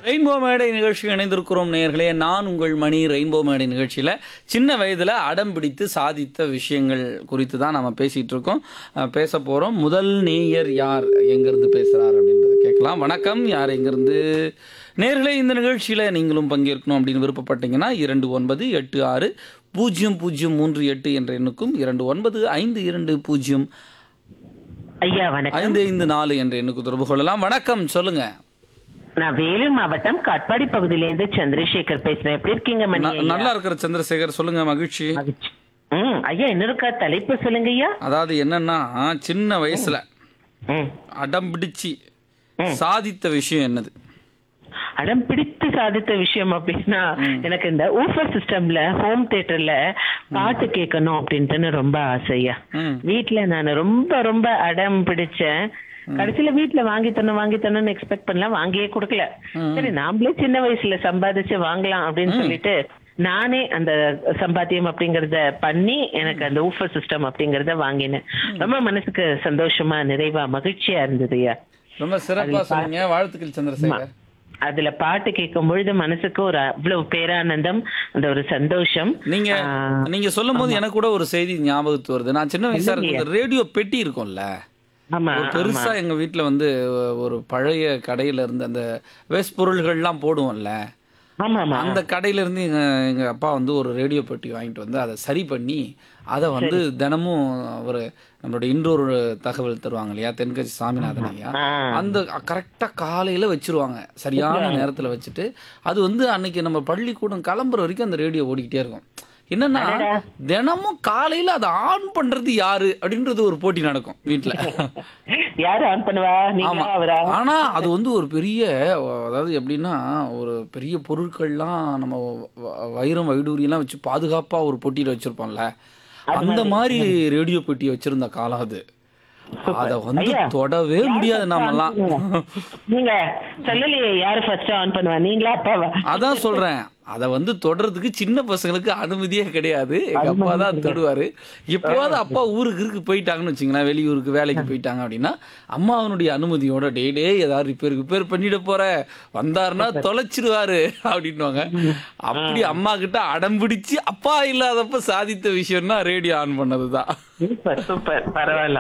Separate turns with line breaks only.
Rainbow மேடை நிகழ்ச்சி இணைந்திருக்கிறோம் நேயர்களே நான் உங்கள் மணி ரெயின்போ மேடை நிகழ்ச்சியில் சின்ன வயதில் அடம் பிடித்து சாதித்த விஷயங்கள் குறித்து தான் நம்ம பேசிகிட்டு இருக்கோம் அஹ், பேச போகிறோம் முதல் நேயர் யார் எங்கேருந்து பேசுகிறார் அப்படின்றத கேட்கலாம் வணக்கம் யார் எங்கேருந்து நேர்களே இந்த நிகழ்ச்சியில் நீங்களும் பங்கேற்கணும் அப்படின்னு விருப்பப்பட்டீங்கன்னா இரண்டு ஒன்பது எட்டு ஆறு பூஜ்ஜியம் பூஜ்ஜியம் மூன்று எட்டு என்ற எண்ணுக்கும் இரண்டு ஒன்பது ஐந்து இரண்டு பூஜ்ஜியம்
ஐயா வணக்கம்
ஐந்து ஐந்து நாலு என்ற எண்ணுக்கு தொடர்பு கொள்ளலாம் வணக்கம் சொல்லுங்க
நான் வேலூர் மாவட்டம் காட்பாடி பகுதியிலேருந்து சந்திரசேகர் பேசுறேன் எப்படி இருக்கீங்க மணி
ந-
ஐயா?
நல்லா இருக்கிற சந்திரசேகர் சொல்லுங்க மகிழ்ச்சி
மகிழ்ச்சி. ம் ஐயா இன்னொருக்கா தலைப்பு சொல்லுங்க ஐயா
அதாவது என்னன்னா சின்ன வயசுல
ம்
அடம் பிடிச்சு சாதித்த விஷயம் என்னது
அடம் பிடித்து சாதித்த விஷயம் அப்படின்னா எனக்கு இந்த ஊஃபர் சிஸ்டம்ல ஹோம் தியேட்டர்ல பாட்டு கேட்கணும் அப்படின்ட்டுன்னு ரொம்ப ஆசையா
ம்.
வீட்ல நான் ரொம்ப ரொம்ப அடம் பிடிச்சேன் கடைசியில வீட்ல வாங்கி தரணும் வாங்கி தரணும்னு எக்ஸ்பெக்ட் பண்ணலாம் வாங்கியே கொடுக்கல சரி நாமளே சின்ன வயசுல சம்பாதிச்சு வாங்கலாம் அப்படின்னு சொல்லிட்டு நானே அந்த சம்பாத்தியம் அப்படிங்கறத பண்ணி எனக்கு அந்த ஊஃபர் சிஸ்டம் அப்படிங்கறத வாங்கினேன் ரொம்ப மனசுக்கு சந்தோஷமா நிறைவா மகிழ்ச்சியா இருந்ததுயா
ரொம்ப சிறப்பா சொன்னீங்க வாழ்த்துக்கள் சந்திரசேகர்
அதுல பாட்டு கேட்கும் பொழுது மனசுக்கு ஒரு அவ்வளவு பேரானந்தம் அந்த ஒரு சந்தோஷம்
நீங்க
ஆ,
நீங்க சொல்லும் போது எனக்கு கூட ஒரு செய்தி ஞாபகத்து வருது நான் சின்ன வயசா இருக்கும் ரேடியோ பெட்டி இருக்கும்ல
ஆமா
ஒரு பெருசா எங்க வீட்ல வந்து ஒரு பழைய கடையில இருந்து அந்த வேஸ்ட் பொருள்கள்லாம் போடுவோம்ல
ஆமா ஆமா
அந்த கடையில இருந்து எங்க எங்க அப்பா வந்து ஒரு ரேடியோ பெட்டி வாங்கிட்டு வந்து அதை சரி பண்ணி அதை வந்து தினமும் ஒரு நம்மளோட இன்னொரு தகவல் தருவாங்க இல்லையா தென்கட்சி சாமிநாதன் ஐயா
ஆ.
அந்த கரெக்டா காலையில வச்சிருவாங்க சரியான நேரத்துல வச்சுட்டு அது வந்து அன்னைக்கு நம்ம பள்ளிக்கூடம் கிளம்புற வரைக்கும் அந்த ரேடியோ ஓடிக்கிட்டே இருக்கும் என்னன்னா தினமும் காலையில அதை ஆன் பண்றது யாரு அப்படின்றது ஒரு போட்டி நடக்கும் வீட்ல
யாரு ஆன் பண்ணுவா நீங்க
ஆமா
அவரா
ஆனா அது வந்து ஒரு பெரிய அதாவது எப்படின்னா ஒரு பெரிய பொருட்கள்லாம் நம்ம வ- வைரம் வைடூரியெல்லாம் வச்சு பாதுகாப்பா ஒரு பொட்டியில வச்சிருப்போம்ல அந்த மாதிரி ரேடியோ பெட்டி வச்சிருந்த காலம் அது அத வந்து
ஐயா,
தொடவே முடியாது நாமெல்லாம்
நீங்க சொல்லலையே யாரு ஃபர்ஸ்ட் ஆன் பண்ணுவா நீங்களா அப்பாவா
அதான் சொல்றேன் அத வந்து தொடறதுக்கு சின்ன பசங்களுக்கு அனுமதியே கிடையாது எங்க அப்பா தான் தொடுவாரு எப்போவாவது அப்பா ஊருக்கு இருக்கு போயிட்டாங்கன்னு வச்சுங்களேன் வெளியூருக்கு வேலைக்கு போயிட்டாங்க அப்படின்னா அம்மா அவனுடைய அனுமதியோட டே டே ஏதாவது ரிப்பேர் ரிப்பேர் பண்ணிட போற வந்தாருன்னா தொலைச்சிடுவாரு அப்படின்னுவாங்க அப்படி அம்மா கிட்ட அடம் பிடிச்சு அப்பா இல்லாதப்ப சாதித்த விஷயம்னா ரேடியோ ஆன் பண்ணதுதான்
சூப்பர் சூப்பர் பரவாயில்ல